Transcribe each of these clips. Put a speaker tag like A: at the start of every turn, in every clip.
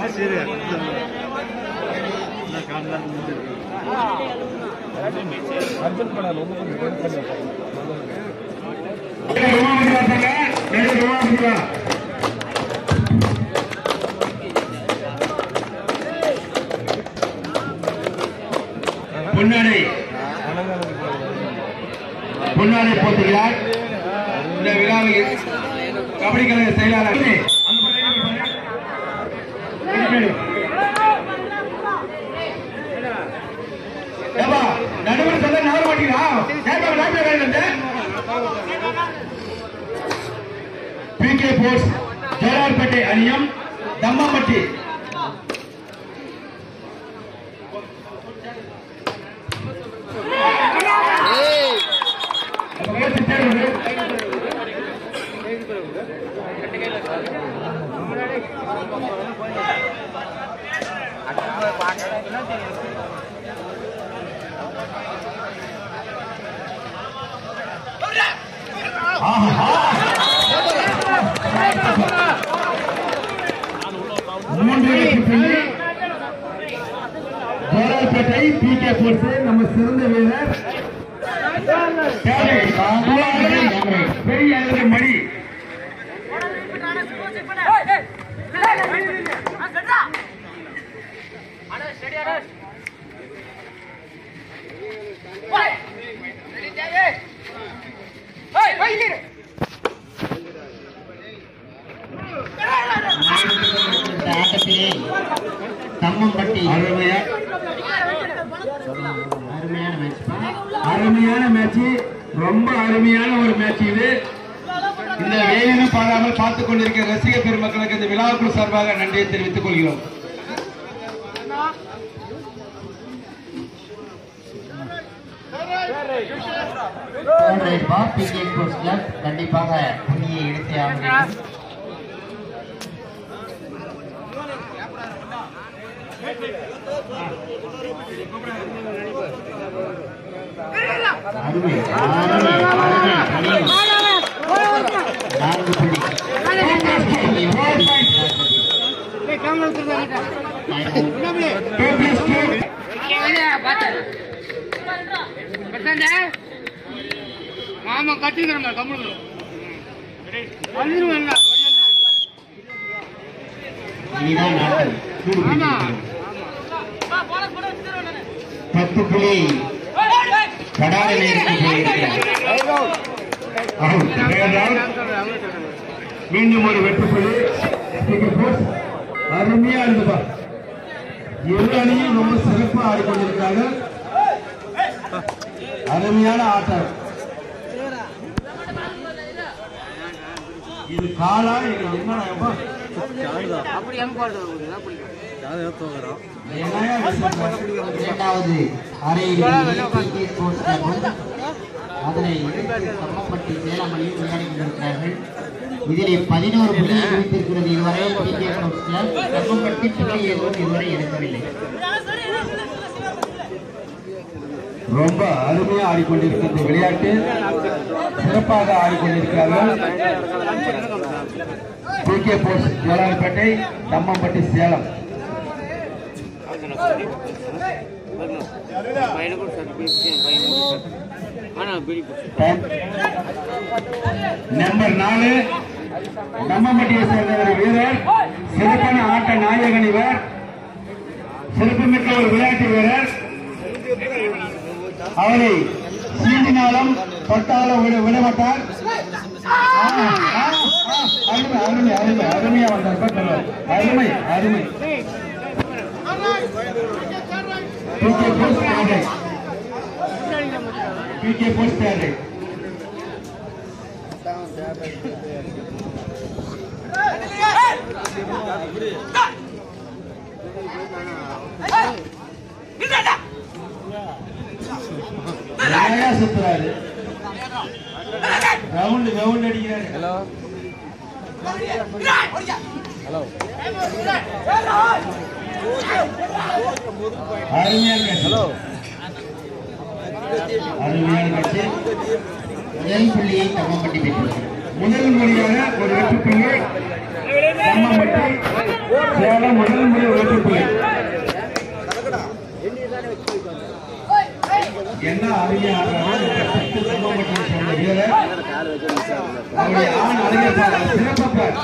A: பொன்னாடை பொன்னாடை போட்டுகிறார் இந்த விழாவில் கபடி கழக செயலாளர் அந்த பக்கம் பாருங்க. ஏப்பா, நடுவர் சொல்ல நகர மாட்டீங்களா ஏப்பா, விளையாட்டு விளையாடுறது? பிகே போர்ஸ் ஜோலார்பேட்டை அணியம் தம்மம்பட்டி மூன்று வெற்றி புள்ளி ஜோலார்பேட்டை பிகே போர்ஸ் நம்ம சிறந்த வீரர் தேவை. பெரிய அளவு மணி
B: இந்த ஆட்டத்திலே தம்மம்பட்டி
A: அருமையா
B: அருமையான மேட்ச்ப்பா
A: அருமையான மேட்ச் ரொம்ப அருமையான ஒரு மேட்ச் இது இந்த வெயிலும் பாராமல் பார்த்துக் கொண்டிருக்கிற ரசிக பெருமக்களுக்கு இந்த விழாக்குழு சார்பாக நன்றியை தெரிவித்துக் கொள்கிறோம்
B: பா பிகே ஸ்போர்ட்ஸ் கிளப் கண்டிப்பாக புண்ணியை எடுத்தே ஆக வேண்டும் அருமை அருமை அருமை அருமை. நான்கு புள்ளி
A: Two plus two.
C: மாமா கட்டிக்கிறோம் கம்முனு வந்துருவேன்
B: இனிதான் நாட்கள் சூடு
C: ஆமா
B: பிடித்திருக்கிறது. பத்து புள்ளி கடார நேரத்தில் போயிருக்கிறார்
A: Out. வேண்டாம். மீண்டும் ஒரு வெற்றி புள்ளி Speaker Force. அருமையா இருந்துப்பா இரு அணியும் ரொம்ப சிறப்பா ஆடிக்கொண்டிருக்காங்க அருமையான ஆட்டம் இது காலா இது என்னடா
C: அப்படி எங்க போறது அப்படி
A: என்னையா விஷயம்?
B: இரண்டாவது அரையிறுதியில் பிகே ஸ்போர்ட்ஸ் கிளப்பும் அதனை எதிர்த்து தம்மப்பட்டி சேலமணியும் விளையாடி கொண்டிருக்கிறார்கள் இதிலே பதினோரு புள்ளியை குவித்திருக்கிறது இதுவரை பிகே ஸ்போர்ட்ஸ் கிளப் தம்மப்பட்டி புள்ளி எதுவும் இதுவரை எடுக்கவில்லை
A: ரொம்ப அருமையா ஆடிக்கொண்டிருக்கிற இந்த விளையாட்டு சிறப்பாக ஆடிக்கொண்டிருக்கிறார்கள் பிகே போஸ்ட் ஜோலார்பேட்டை தம்மம்பட்டி சேலம்
C: பையனுக்கும் சர்டிஃபிகேட் பையனுக்கும் ஆனா பிடி
A: டைம். நம்பர் நாலு தம்மம்பட்டியை சேர்ந்த ஒரு வீரர் சிறப்பான ஆட்ட நாயகன் இவர் சிறப்புமிக்க ஒரு விளையாட்டு வீரர் அவரை சீண்டினாலும் தொட்டாலும் விட விடமாட்டார் ஆ, ஆ, ஆ, அருமை அருமை அருமை அருமையா வந்தார் பக்கத்துல. அருமை அருமை பிகே போஸ்ட் தேவை பிகே போஸ்ட் தேவை நிறையா சுத்துறாரு ரவுண்ட் ரவுண்ட் அடிக்கிறாரு ஹலோ அருமையான மேட்ச் ஹலோ அருமையான மேட்ச்
B: முதல் புள்ளியை தம்மப்பட்டி பெற்றிருக்கிறது
A: முதல் முறையாக ஒரு வெற்றி புள்ளி தம்மம்பட்டி சேலம் முதல் முறை கொண்டிருக்கிறார்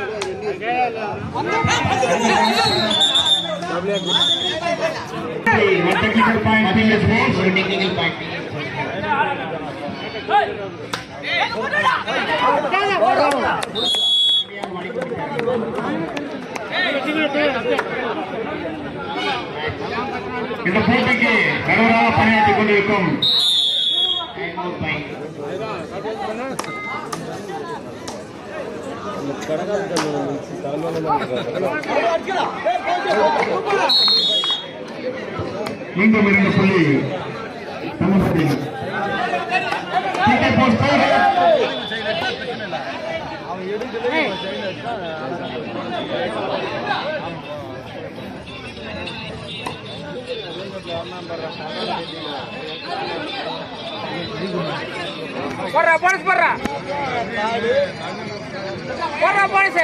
A: One technical point, PK Sports.
B: ஒரு டெக்னிக்கல் பாயிண்ட்
A: இந்த போட்டிக்கு நடுவராக பணியாற்றிக் கொண்டிருக்கும்
B: டைம் அவுட் பாயிண்ட்
A: மீண்டும் இரண்டு புள்ளி தமிழ்நாட்டில் PK Sports side.
D: போடுறா போனஸ் போடுறா போடுறா போனஸ்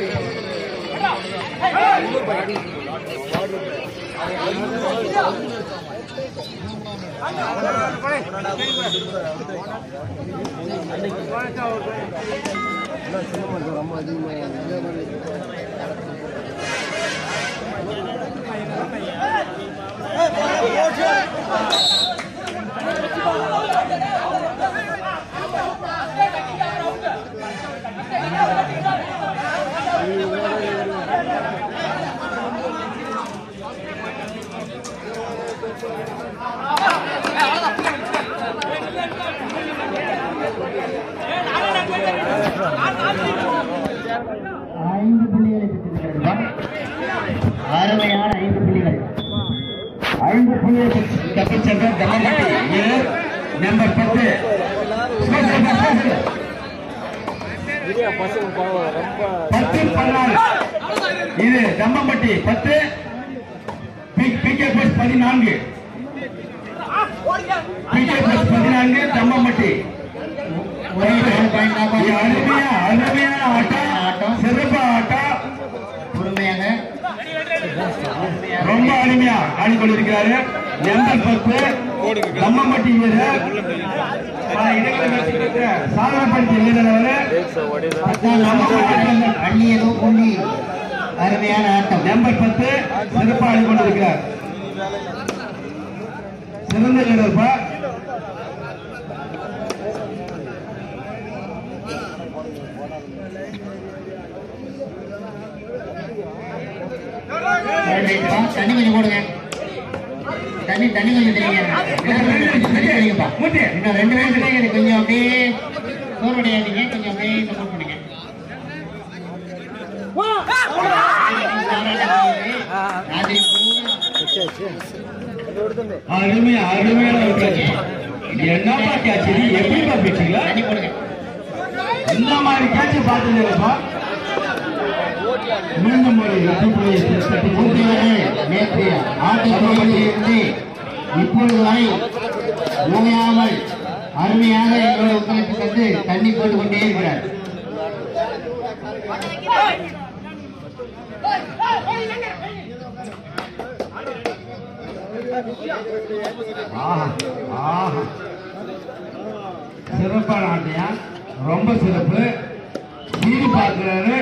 B: ஐந்து புள்ளிகளை பெற்றிருக்கிறது அருமையான ஐந்து புள்ளிகள்
A: ஐந்து புள்ளியை தப்பிச் சென்ற தம்மம்பட்டி வீரர் நம்பர் பத்து பத்து பதினாலு இது தம்மம்பட்டி பத்து பிகே பிளஸ் பதினான்கு பிகே பிளஸ் பதினான்கு தம்மம்பட்டி
B: ஒரே ஒரு பாயிண்ட் தான்
A: இது அருமையா அருமையான ஆட்டம் சிறப்பு ஆட்டம்
B: பொறுமையாக
A: ரொம்ப அருமையா ஆடிக்கொண்டிருக்கிறாரு நம்பர் பத்து தம்மம்பட்டி வீரர் பல இடங்களை வச்சிருக்கிற சாதனைப்படுத்தி வீரர் அவரு
B: அள்ளியதோ புள்ளி அருமையான ஆட்டம்
A: நம்பர் பத்து சிறப்பாக ஆடிக்கொண்டிருக்கிறார் சிறந்த வீரர்ப்பா
B: தண்ணி கொஞ்சம் போடுங்க தண்ணி தண்ணி கொஞ்சம் தெரியுங்க தண்ணி தெரியுங்கப்பா
A: மூட்டி.
B: இன்னும் ரெண்டு பேருக்கு இது கொஞ்சம் அப்படியே சோர்வடையாதீங்க கொஞ்சம் அப்படியே சப்போர்ட் பண்ணுங்க ராத்திரி பூரா
A: அருமையா அருமையான ஒரு catch. என்னப்பா கேட்ச் இது எப்படிப்பா பிடிச்சீங்களா
B: தண்ணி போடுங்க
A: இந்த மாதிரி கேட்ச் பார்த்தது இல்லப்பா மீண்டும் ஒரு வெற்றி புள்ளியை தட்டி
B: ஊட்டியவர்கள் நேற்று ஆட்டுக்குழுவில் இருந்து இப்பொழுது வரை ஓயாமல் அருமையாக எங்களோட ஒத்துழைப்பு தந்து தண்ணி போட்டுக் கொண்டே இருக்கிறார்
A: ஆஹா ஆஹா சிறப்பான ஆட்டையா ரொம்ப சிறப்பு வீடு பார்க்கிறாரு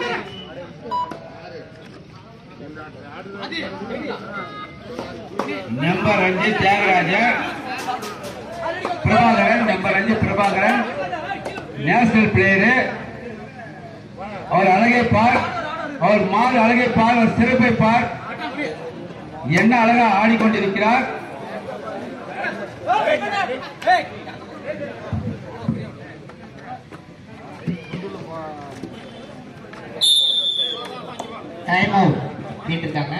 A: நம்பர் அஞ்சு தியாகராஜன் பிரபாகரன் நம்பர் அஞ்சு பிரபாகரன் நேஷனல் பிளேயரு அவர் அழகை பார் அவர் மாறு அழகை பார் அவர் சிறப்பை பார் என்ன அழகா ஆடிக்கொண்டிருக்கிறார்
B: டைம் அவுட் கேட்டிருக்காங்க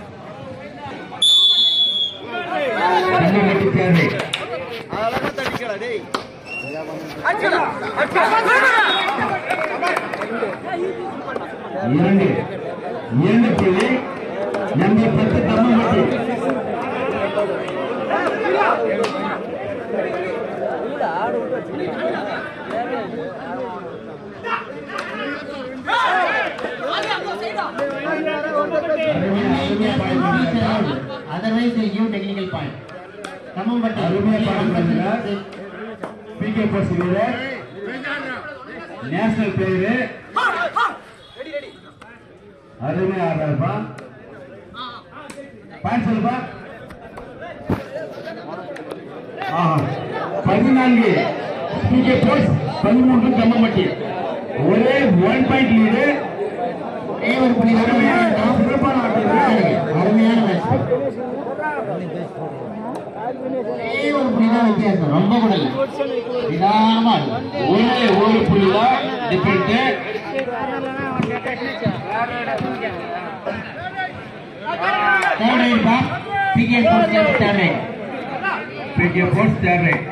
A: கண்ணு தேவை இரண்டு இரண்டு புள்ளி நம்பர் பத்து Thammampatti
B: otherwise new technical point Kammampatti
A: அருமையா பாடம் பண்ணுகிறார் பிகே பஸ் வீரர் நேஷனல் பிளேயரு அருமை ஆடுறாருப்பா பாயிண்ட் சொல்லுப்பா ஆஹா. பதினான்கு பிகே போஸ் பதிமூன்று கம்மம்பட்டி ஒரே ஒன் பாயிண்ட் லீடு
B: ஒரே ஒரு புள்ளி தான் வித்தியாசம்.
A: சிறப்பான ஆட்டம்
B: அருமையான மேட்ச் ஒரே ஒரு புள்ளி தான் வித்தியாசம் ரொம்ப கூட இல்ல நிதானமா ஆடு.
A: ஒரே ஒரு புள்ளி தான் different
B: Third right back, PK Sports Club third right.
A: PK போஸ் தேர்ட் ரைட்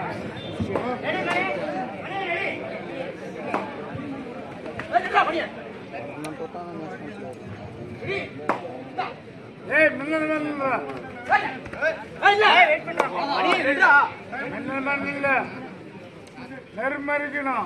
D: நெருமறிக்கணும்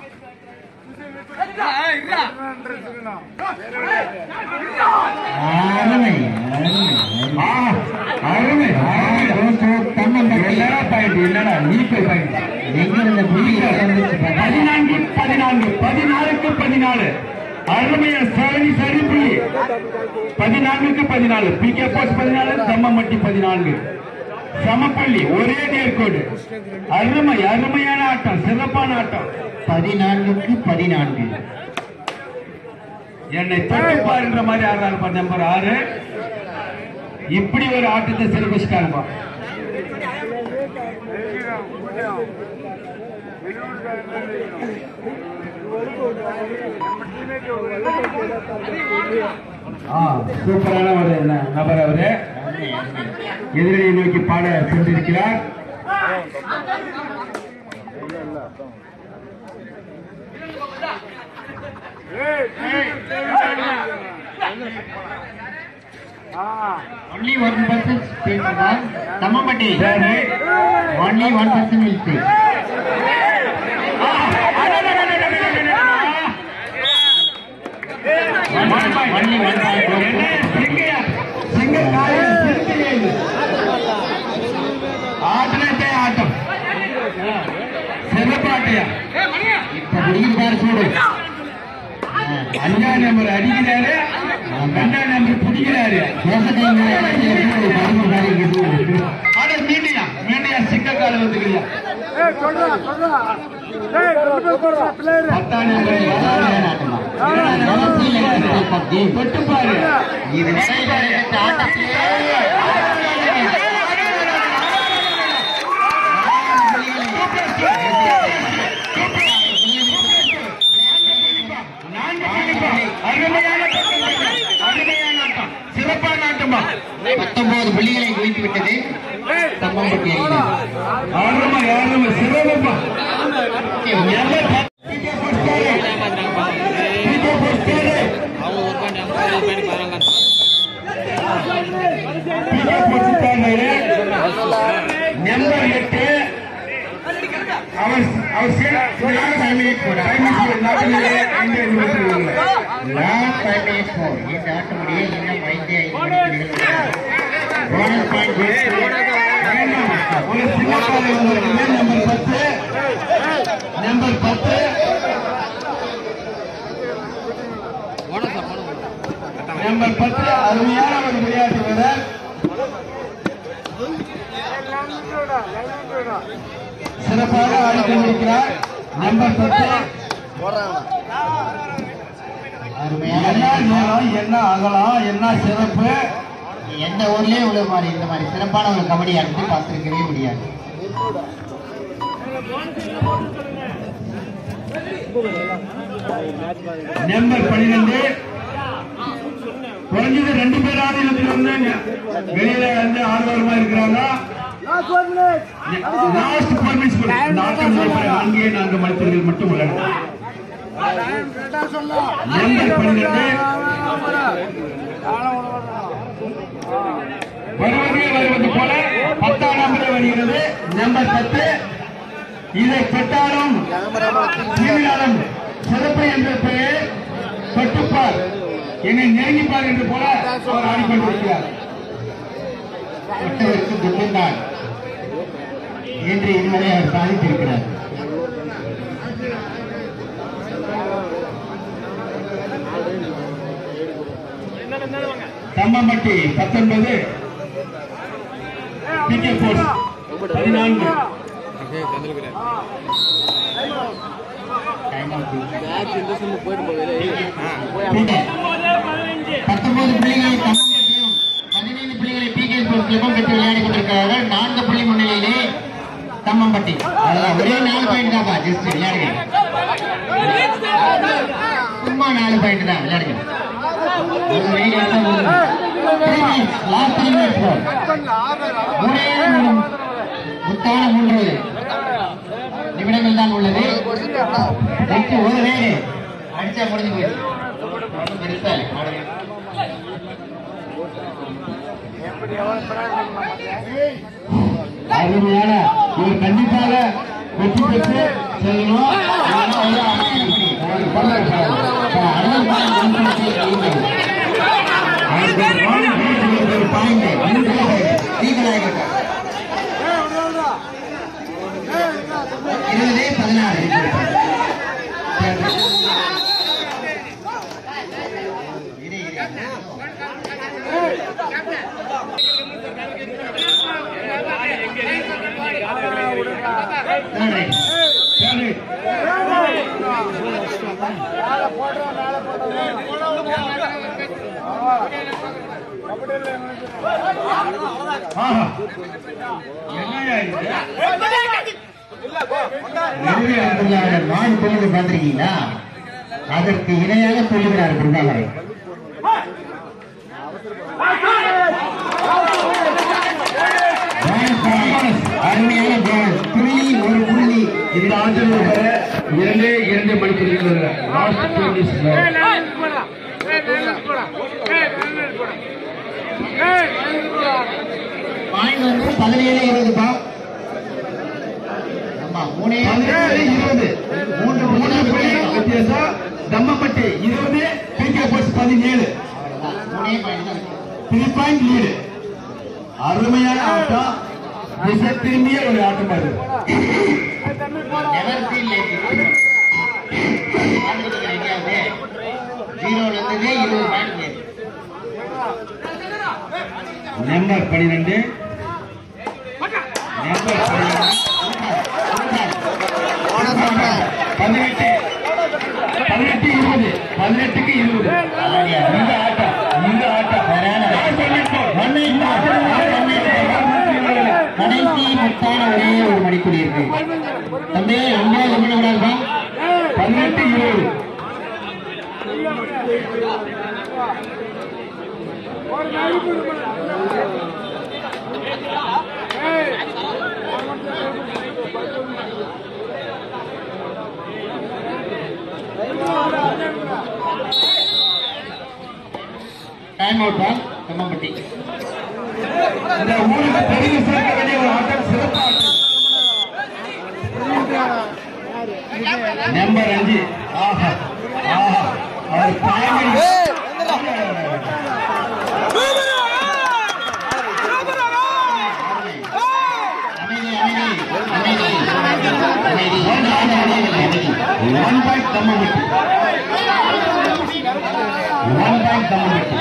B: அருமை அருமை
A: ஆ, அருமை என்னடா பாயிண்ட் என்னடா நீக்கல் பாயிண்ட்
B: எங்க இருந்த புள்ளி வந்துச்சு பாத்தா
A: பதினான்கு பதினான்கு பதினாலுக்கு பதினாலு அருமையா சரி சரி புள்ளி பதினான்குக்கு பதினாலு பி கே போஸ் பதினாலு தம்மம்பட்டி பதினான்கு சமப்பள்ளி ஒரே நேர்கோடு அருமை அருமையான ஆட்டம் சிறப்பான ஆட்டம்
B: பதினான்குக்கு பதினான்கு
A: என்னை தொட்டுப்பார் என்ற மாதிரி ஆடுறாருப்பா நம்பர் ஆறு இப்படி ஒரு ஆட்டத்தை சிறப்பிச்சிட்டாருப்பா ஆ, சூப்பரான ஒரு ந- நபர் அவரு எதிரியை நோக்கி பாட சென்றிருக்கிறார்
B: only one person space தான் தம்மம்பட்டி
A: சரி.
B: only one person will stay
A: ah, அடடடடடடடடடடடடா.
B: only only one
A: என்ன
B: point
A: சிங்கையா? சிங்க காலையில் சிரிக்கையே இது. ஆட்டனத்தே ஆட்டம் சிறப்பாட்டையா
B: இப்ப முடிக்கிறார் சூடு
A: அஞ்சாம் நம்பர் அடிக்கிறாரு ரெண்டாம் நம்பர் பிடிக்கிறாரு ஆட மீண்டியா மீண்டியா சிங்க கால வந்துக்கிறியா பத்தாம் நம்பர் தொட்டு பாரு
B: இது வரை இந்த ஆட்டத்திலே
A: நான்கு புள்ளிப்பா. அருமையான ஆட்டம். அருமையான ஆட்டம் சிறப்பான ஆட்டமா
B: பத்தொன்பது புள்ளிகளை குவித்து விட்டது தம்மம்பட்டி அணி
A: அருமை அருமை சிறப்பா நம்பர் பத்து. PK போஸ்டாரு. PK போஸ்டாரு.
C: அவங்க ஒரு பாயிண்ட் அவங்க ஒரு பாயிண்ட் பாருங்க
A: PK போஸ்டாரு. நம்பர் எட்டு அவர் அவர் சே- சரியான டைமிங் டைமிங் நாட்டிலே ஐந்து நிமிடத்தில்
B: லாஸ்ட் ஃபைவ் மினிட்ஸ் ஃபோர் இந்த ஆட்ட முடிய இன்னும் ஐந்து ஐந்து நிமிடங்கள் போனஸ் பாயிண்ட்
A: ஒரு சின்னக்காலை வந்திருக்குது நம்பர் பத்து நம்பர் பத்து
C: போனஸா போனஸ்
A: நம்பர் பத்து அருமையான ஒரு விளையாட்டு வீரர் சிறப்பாக ஆடிக்கொண்டிருக்கிறார் நம்பர் பத்து
B: அருமையான
A: என்ன நேரம் என்ன அகலம் என்ன சிறப்பு
B: எந்த ஊர்லயே இவ்வளவு மாதிரி இந்த மாதிரி சிறப்பான ஒரு கபடி ஆட்டத்தை பார்த்திருக்கவே முடியாது
A: நம்பர் பன்னிரெண்டு குறைஞ்சது ரெண்டு பேர் ஆதினத்தில் வந்தாங்க வெளியில வந்து ஆர்வமா இருக்கிறாங்க லாஸ்ட் பர்மிஷன் நாட்டம் நான்கே நான்கு மனிதர்கள் மட்டும் உள்ளனர் நம்பர் பன்னிரெண்டு வருவதே வருவது போல பத்தாம் நம்பரே வருகிறது நம்பர் பத்து இதை பெற்றாலும் தீவிராலும் சிறப்பு என்ற பெயர் தொட்டுப்பார் என்னை நெருங்கிப்பார் என்று போல அவர் ஆடிக்கொண்டிருக்கிறார்
B: தொட்டவருக்கு துன்பம்தான் என்று இதுவரை அவர் சாதித்திருக்கிறார்
A: தம்மம்பட்டி பத்தொன்பது பிகே போர்ஸ் பதினான்கு
B: டைம் அவுட்
C: பேட்ச் இந்த சிம்மு போயிட்டு போகுது போய்
B: கூட்டு. பத்தொன்பது புள்ளிகளை தம்மம்பட்டியும் பதினைந்து புள்ளிகளை பிகே ஸ்போர்ட்ஸ் கிளப்பும் பெற்று விளையாடி கொண்டிருக்கிறார்கள் நான்கு புள்ளி முன்னிலையிலே தம்மம்பட்டி அதான் ஒரே நாலு பாயிண்ட் தான்ப்பா ஜஸ்ட் விளையாடுங்க சும்மா நாலு பாயிண்ட் தான் விளையாடுங்க ஒரு வெயில் அடிச்சா போதும். Three minutes, last three minutes ball. மூணே மூணு முத்தான மூன்று நிமிடங்கள் தான் உள்ளது நெக்ஸ்ட் ஒரு வேடு அடிச்சா முடிஞ்சு போயிடுச்சு ஒண்ணும் பெருசா இல்லை ஆடுங்க.
A: அருமையான இவர் கண்டிப்பாக வெற்றி பெற்று செல்லணும் இல்லைன்னா வந்து அமைதி. ஒரு பரவாயில்ல, பரவாயில்ல.
B: அறுபது பாயிண்ட் முன்படுத்தி இருந்தது.
A: அவருக்கு ஒரு point, இவருக்கு ஒரு point. மூன்று point.
B: தீபநாயகர். இருபது பதினாறு இரு, இரு. Third right.
A: சரி. ஆஹா. என்னய்யா இது?
B: நெருங்கிய பொருளாளர் மான் பொழுது பார்த்திருக்கீங்களா அதற்கு இணையாக சொல்லுகிறார் பொருளாளர் அருமையான கோல் புள்ளி ஒரு புள்ளி
A: இந்த ஆண்டில் உள்ள இரண்டே இரண்டு மணிக்கூறுகள் லாஸ்ட் டுவெண்ட்டி
B: பாயிண்ட் வந்து பதினேழு இருபதுப்பா ஆமா மூணே
A: பதினேழு இருபது மூன்று மூன்று புள்ளி வித்தியாசம் தம்மப்பட்டி இருபது பிகே போர்ஸ் பதினேழு
B: அவ்வளவுதான். மூணே பாயிண்ட் தான்
A: த்ரீ பாயிண்ட் லீடு அருமையான ஆட்டம் திசை திரும்பிய ஒரு ஆட்டம் அது
B: நெவர் சீன் லைக் எங்கேயாவது ஜீரோல இருந்தது இருபது பாயிண்ட் ஏறு.
A: நம்பர் பனிரெண்டு நம்பர் பனிரெண்டு பதினெட்டு பதினெட்டு இருபது பதினெட்டுக்கு இருபது இந்த ஆட்டம் இந்த ஆட்டம் யார் சொல்லிருக்கோம்?
B: ஒன்னை கடைசி முத்தான ஒரே ஒரு மணிக்குடி இருக்கு தம்பி ஒன்பது பண்ண கூடாதுப்பா
A: பதினெட்டு இருபது
B: டைம் அவுட் பால் கம்மம்பட்டி
A: இந்த ஊருக்கு பெருமை சேர்க்க வேண்டிய ஒரு ஆட்டம் சிறப்பு ஆட்டம் நம்பர் அஞ்சு ஆஹா ஆஹா அவர் தாய்மொழி
B: அமைதி அமைதி அமைதி அமைதி அமைதி
A: one point Thammampatti one point Thammampatti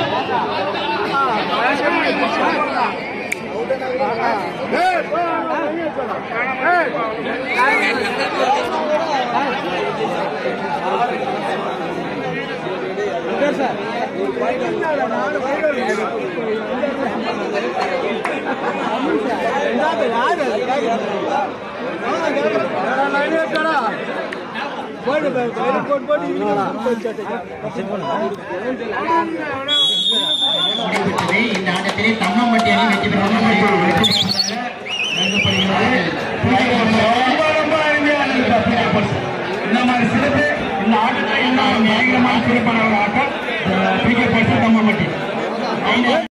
B: முடிவுற்றது இந்த ஆட்டத்திலே தம்மம்பட்டி அணி வெற்றி பெற்றது
A: ரொம்ப ரொம்ப அருமையான இந்த மாதிரி சிறப்பு இந்த ஆட்டத்தை இன்னும் பயங்கரமான சிறப்பான ஒரு ஆட்டம் பிகே பர்சன் தம்மம்பட்டி